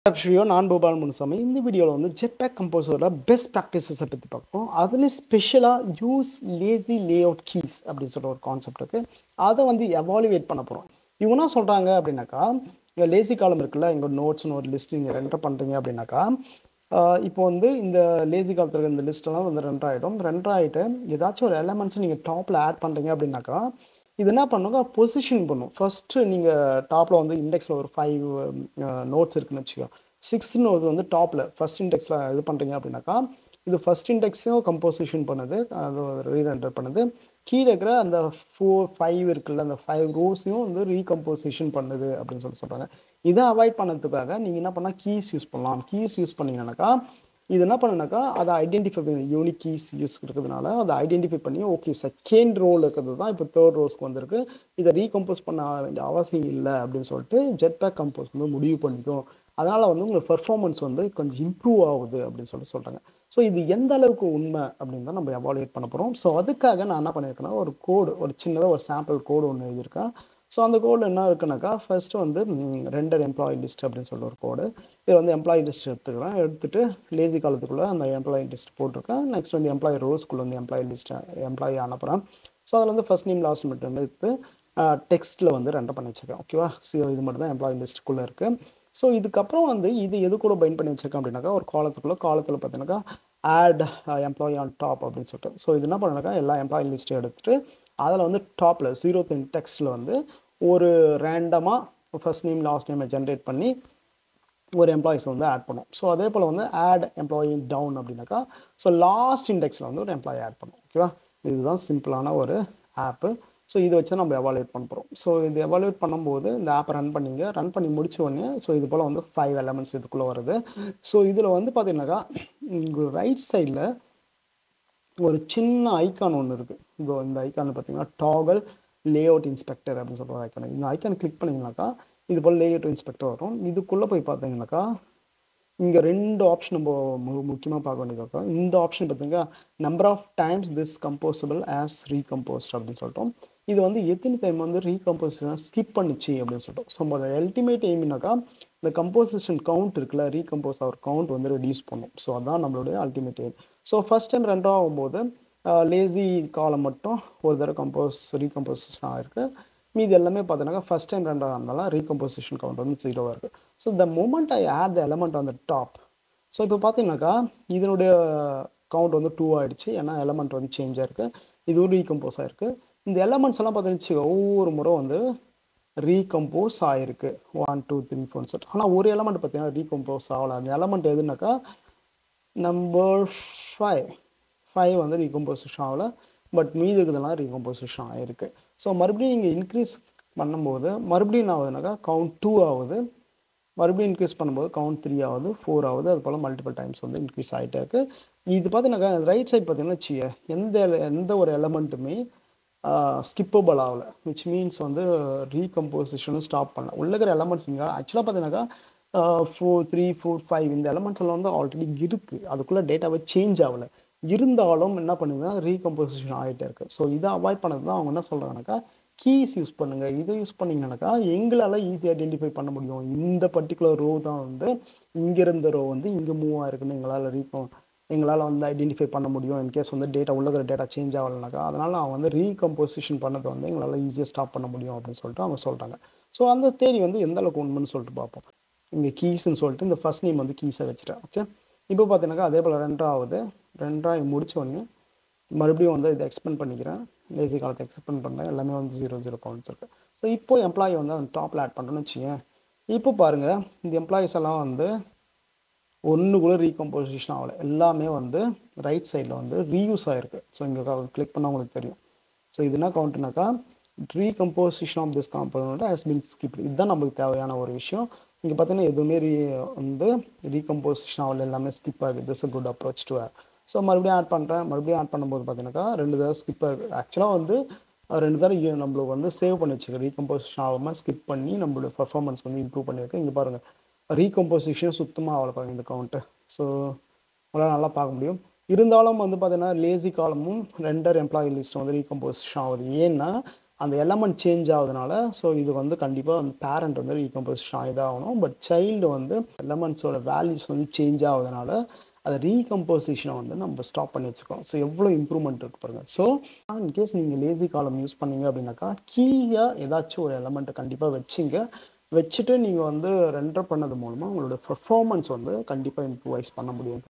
ஸ்ரீயோ நான் கோபால் முனுசாமி இந்த வீடியோவில் வந்து ஜெட்பேக் கம்போசரில் பெஸ்ட் ப்ராக்டிசஸை பற்றி பார்ப்போம் அதில் ஸ்பெஷலாக use lazy layout keys அப்படின்னு சொல்கிற ஒரு கான்செப்ட் இருக்குது அதை வந்து எவாலுவேட் பண்ண போகிறோம் இவங்க என்ன சொல்கிறாங்க அப்படின்னாக்கா இங்கே லேசி காலம் இருக்குல்ல எங்கள் நோட்ஸ்னு ஒரு லிஸ்ட் நீங்கள் ரெண்டர் பண்ணுறீங்க அப்படின்னாக்கா ஆஹ் இப்போ வந்து இந்த லேசி காலத்தில் இருக்க இந்த லிஸ்ட்டெல்லாம் வந்து ரெண்டர் ஆகிடும் ரெண்டர் ஆகிட்டு ஏதாச்சும் ஒரு எலமெண்ட்ஸை நீங்கள் டாப்பில் ஆட் பண்ணுறீங்க அப்படின்னாக்கா இது என்ன பண்ணுங்க பொசிஷன் பண்ணும் ஃபர்ஸ்ட்டு நீங்கள் டாப்பில் வந்து இண்டெக்ஸில் ஒரு ஃபைவ் நோட்ஸ் இருக்குன்னு வச்சுக்கோ சிக்ஸ் நோட்ஸ் வந்து டாப்பில் ஃபர்ஸ்ட் இண்டெக்ஸில் இது பண்ணுறீங்க அப்படின்னாக்கா இது ஃபர்ஸ்ட் இண்டெக்ஸையும் கம்போசிஷன் பண்ணுது அது ரீரெண்டர் பண்ணுது கீழே இருக்கிற அந்த ஃபோர் ஃபைவ் இருக்குல்ல அந்த ஃபைவ் ரோஸையும் வந்து ரீகம்போசிஷன் பண்ணுது அப்படின்னு சொல்லி சொல்கிறாங்க இதை அவாய்ட் பண்ணதுக்காக நீங்கள் என்ன பண்ணால் கீஸ் யூஸ் பண்ணலாம் கீஸ் யூஸ் பண்ணீங்கன்னாக்கா இது என்ன பண்ணுனாக்கா அதை ஐடென்டிஃபை பண்ணி யூனிக் கீஸ் யூஸ் இருக்கிறதுனால அதை ஐடென்டிஃபை பண்ணி ஓகே செகண்ட் ரோல் இருக்கிறது தான் இப்போ தேர்ட் ரோஸ்க்கு வந்திருக்கு இதை ரீகம்போஸ் பண்ண வேண்டிய அவசியம் இல்லை அப்படின்னு சொல்லிட்டு ஜெட் பேக் கம்போஸ் வந்து முடிவு பண்ணிக்கும் அதனால் வந்து உங்களுக்கு பெர்ஃபார்மன்ஸ் வந்து கொஞ்சம் இம்ப்ரூவ் ஆகுது அப்படின்னு சொல்லிட்டு சொல்கிறாங்க ஸோ இது எந்த அளவுக்கு உண்மை அப்படின்னு தான் நம்ம எவாலுவேட் பண்ண போகிறோம் ஸோ அதுக்காக நான் என்ன பண்ணியிருக்கேன்னா ஒரு கோடு ஒரு சின்னதாக ஒரு சாம்பிள் கோடு ஒன்று எழுதியிருக்கேன் ஸோ அந்த கோடில் என்ன இருக்குனாக்கா ஃபர்ஸ்ட் வந்து ரெண்டர் எம்ப்ளாயி லிஸ்ட் அப்படின்னு சொல்லி ஒரு கோடு இது வந்து எம்ப்ளாயி லிஸ்ட் எடுத்துக்கிறேன் எடுத்துட்டு லேசி காலத்துக்குள்ளே அந்த எம்ப்ளாயி லிஸ்ட் போட்டிருக்கேன் நெக்ஸ்ட் வந்து எம்ப்ளாயி ரோஸ்க்குள்ளே வந்து எம்ப்ளாயி லிஸ்ட் எம்ப்ளாயி அனுப்புகிறேன் ஸோ அதில் வந்து ஃபர்ஸ்ட் நேம் லாஸ்ட் மட்டும் எடுத்து டெக்ஸ்ட்டில் வந்து ரெண்டர் பண்ணி வச்சிருக்கேன் ஓகேவா ஸோ இது மட்டும் தான் எம்ப்ளாயி லிஸ்ட்டுக்குள்ளே இருக்குது ஸோ இதுக்கப்புறம் வந்து இது எது கூட பைண்ட் பண்ணி வச்சிருக்கேன் அப்படின்னாக்கா ஒரு காலத்துக்குள்ளே காலத்தில் பார்த்தீங்கன்னாக்கா ஆட் எம்ப்ளாயி ஆன் டாப் அப்படின்னு சொல்லிட்டு ஸோ இது என்ன பண்ணுனாக்கா எல்லா எம்ப்ளாயி லிஸ்ட்டும் எடுத்துட்டு அதில் வந்து டாப்பில் ஜீரோ தென் டெக்ஸ்ட்டில் வந்து ஒரு ரேண்டமாக ஃபர்ஸ்ட் நேம் லாஸ்ட் நேமை ஜென்ரேட் பண்ணி ஒரு எம்ப்ளாயிஸ் வந்து ஆட் பண்ணும் ஸோ அதே போல் வந்து ஆட் எம்ப்ளாயி டவுன் அப்படின்னாக்கா ஸோ லாஸ்ட் இண்டெக்ஸில் வந்து ஒரு எம்ப்ளாயி ஆட் பண்ணும் ஓகேவா இதுதான் சிம்பிளான ஒரு ஆப்பு ஸோ இதை வச்சு நம்ம எவாலுவேட் பண்ண போகிறோம் ஸோ இது எவாலுவேட் பண்ணும்போது இந்த ஆப்பை ரன் பண்ணிங்க ரன் பண்ணி முடிச்ச உடனே ஸோ இது போல் வந்து ஃபைவ் எலமெண்ட்ஸ் இதுக்குள்ளே வருது ஸோ இதில் வந்து பார்த்தீங்கன்னாக்கா ரைட் சைடில் ஒரு சின்ன ஐக்கான் ஒன்று இருக்குது இதோ இந்த ஐக்கான் பார்த்தீங்கன்னா டாகல் லே அவுட் இன்ஸ்பெக்டர் அப்படின்னு சொல்கிற ஐக்கான் இந்த ஐக்கான் கிளிக் பண்ணிங்கனாக்கா இது போல் லே அவுட் இன்ஸ்பெக்டர் வரும் இதுக்குள்ளே போய் பார்த்தீங்கன்னாக்கா இங்கே ரெண்டு ஆப்ஷன் நம்ம மு முக்கியமாக பார்க்க வேண்டியது இருக்கும் இந்த ஆப்ஷன் பார்த்தீங்கன்னா number of times this composable has recomposed அப்படின்னு சொல்லிட்டோம் இது வந்து எத்தனை டைம் வந்து ரீகம்போசிஷன் ஸ்கிப் பண்ணிச்சு அப்படின்னு சொல்லிட்டோம் ஸோ நம்ம எல்டிமேட் எய்ம்னாக்கா இந்த கம்போசிஷன் கவுண்ட் இருக்குல்ல ரீகம்போஸ் ஆகிற கவுண்ட் வந்து ரெடியூஸ் பண்ணும் ஸோ அதான் நம்மளுடைய ultimate aim so first time ரெண்டாக ஆகும்போது லேசி காலம் மட்டும் ஒரு தடவை கம்போஸ் ரீகம்போசிஷன் ஆகிருக்கு மீது எல்லாமே பார்த்தீங்கன்னா ஃபஸ்ட் டைம் ரெண்டாக இருந்தாலும் ரீகம்போசிஷன் கவுண்ட் வந்து ஜீரோவாக இருக்குது so the moment I add the element on the top so இப்போ பார்த்தீங்கன்னாக்கா இதனுடைய கவுண்ட் வந்து டூ ஆகிடுச்சு ஏன்னா எலமெண்ட் வந்து சேஞ்ச் ஆயிருக்கு இதுவும் ரீகம்போஸ் ஆயிருக்கு இந்த எலமெண்ட்ஸ் எல்லாம் பார்த்தீங்கன்னா ஒவ்வொரு முறை வந்து ரீகம்போஸ் ஆகிருக்கு one two three four set ஆனால் ஒரு எலமெண்ட் பார்த்தீங்கன்னா ரீகம்போஸ் ஆகலை அந்த எலமெண்ட் எதுனாக்கா நம்பர் ஃபைவ் ஃபைவ் வந்து ரீகம்போசிஷன் ஆகலை பட் மீதி இருக்கிறதுலாம் ரீகம்போசிஷன் ஆகிருக்கு ஸோ மறுபடியும் நீங்கள் இன்க்ரீஸ் பண்ணும்போது மறுபடியும் என்ன ஆகுதுனாக்கா கவுண்ட் டூ ஆகுது மறுபடியும் இன்க்ரீஸ் பண்ணும்போது கவுண்ட் த்ரீ ஆகுது ஃபோர் ஆகுது அது போல் மல்டிபிள் டைம்ஸ் வந்து இன்க்ரீஸ் ஆகிட்டே இருக்குது இது பார்த்தீங்கன்னாக்கா ரைட் சைட் பார்த்தீங்கன்னா வச்சுக்க எந்த எந்த ஒரு எலமெண்ட்டுமே ஸ்கிப்பபிள் ஆகலை விச் மீன்ஸ் வந்து ரீகம்போசிஷனும் ஸ்டாப் பண்ணல உள்ள இருக்கிற எலமெண்ட்ஸ் இங்கே ஆக்சுவலாக பார்த்தீங்கன்னாக்கா ஃபோர் த்ரீ ஃபோர் ஃபைவ் இந்த எலமெண்ட்ஸ் எல்லாம் வந்து ஆல்ரெடி இருக்குது அதுக்குள்ளே டேட்டாவை சேஞ்ச் ஆகலை இருந்தாலும் என்ன பண்ணுதுன்னா ரீகம்போசிஷன் ஆகிட்டே இருக்கு ஸோ இதை அவாய்ட் பண்ணது தான் அவங்க என்ன சொல்கிறாங்கனாக்கா கீஸ் யூஸ் பண்ணுங்க இதை யூஸ் பண்ணிங்கனாக்கா எங்களால் ஈஸியாக ஐடென்டிஃபை பண்ண முடியும் இந்த பர்டிகுலர் ரோ தான் வந்து இங்கே இருந்த ரோ வந்து இங்கே மூவ் ஆயிருக்குன்னு எங்களால் ரீகோ எங்களால் வந்து ஐடென்டிஃபை பண்ண முடியும் இன்கேஸ் வந்து டேட்டா உள்ள டேட்டா சேஞ்ச் ஆகலைனாக்கா அதனால் அவங்க வந்து ரீகம்போசிஷன் பண்ணதை வந்து எங்களால் ஈஸியாக ஸ்டாப் பண்ண முடியும் அப்படின்னு சொல்லிட்டு அவங்க சொல்கிறாங்க ஸோ அந்த தேரி வந்து எந்த அளவுக்கு உண்மைன்னு சொல்லிட்டு பார்ப்போம் இங்கே கீஸ்ன்னு சொல்லிட்டு இந்த ஃபர்ஸ்ட் நேம் வந்து கீஸை வச்சுட்டேன் ஓகே இப்போ பார்த்தீங்கன்னாக்கா அதே போல் ரெண்டாவது ரெண்டாவது முடிச்ச உடனே மறுபடியும் வந்து இதை எக்ஸ்பெண்ட் பண்ணிக்கிறேன் லேசி காலத்தை எக்ஸ்பெண்ட் பண்ணேன் எல்லாமே வந்து ஜீரோ ஜீரோ கவுண்ட்ஸ் இருக்குது ஸோ இப்போ எம்ப்ளாயி வந்து அந்த டாப்பில் ஆட் பண்ணுறேன்னு வச்சுக்கேன் இப்போ பாருங்கள் இந்த எம்ப்ளாயிஸ் எல்லாம் வந்து ஒன்று கூட ரீகம்போசிஷன் ஆகலை எல்லாமே வந்து ரைட் சைடில் வந்து ரீயூஸ் ஆகிருக்கு ஸோ இங்கே கிளிக் பண்ணால் உங்களுக்கு தெரியும் ஸோ இது என்ன கவுண்ட்னாக்கா recomposition of this compound has been skip இதுதான் நமக்கு தேவையான ஒரு விஷயம் இங்கே பார்த்தீங்கன்னா எதுவுமே ரீ வந்து ரீகம்போசிஷன் ஆகல எல்லாமே ஸ்கிப் ஆகுது this a good approach to so மறுபடியும் ஆட் பண்ணுறேன் மறுபடியும் ஆட் பண்ணும்போது பார்த்தீங்கன்னாக்கா ரெண்டு தடவை ஸ்கிப் ஆகுது ஆக்சுவலாக வந்து ரெண்டு தடவை நம்மளுக்கு வந்து சேவ் பண்ணி வச்சுக்க ரீகம்போசிஷன் ஆகாமல் ஸ்கிப் பண்ணி நம்மளோட பர்ஃபார்மன்ஸ் வந்து இம்ப்ரூவ் பண்ணியிருக்கு இங்கே பாருங்கள் ரீகம்போசிஷன் சுத்தமாக ஆகலை பாருங்கள் இந்த கவுண்ட்டு ஸோ உங்களால் நல்லா பார்க்க முடியும் இருந்தாலும் வந்து பார்த்தீங்கன்னா லேசி காலமும் ரெண்டர் எம்ப்ளாயி லிஸ்ட் வந்து ரீகம்போசிஷன் ஆகுது ஏன்னா அந்த எலமெண்ட் சேஞ்ச் ஆகுதுனால ஸோ இது வந்து கண்டிப்பாக அந்த பேரண்ட் வந்து ரீகம்போசிஷன் ஆகி தான் ஆகணும் பட் சைல்டு வந்து எலமெண்ட்ஸோட வேல்யூஸ் வந்து சேஞ்ச் ஆகுதுனால அதை ரீகம்போசிஷனை வந்து நம்ம ஸ்டாப் பண்ணி வச்சுக்கோம் ஸோ எவ்வளோ இம்ப்ரூவ்மெண்ட் இருக்கு பாருங்க ஸோ இன்கேஸ் நீங்கள் லேசி காலம் யூஸ் பண்ணீங்க அப்படின்னாக்கா கீயாக ஏதாச்சும் ஒரு எலமெண்ட்டை கண்டிப்பாக வச்சிங்க வச்சுட்டு நீங்கள் வந்து ரெண்டர் பண்ணது மூலமாக உங்களோட பெர்ஃபார்மன்ஸ் வந்து கண்டிப்பாக இம்ப்ரூவைஸ் பண்ண முடியும்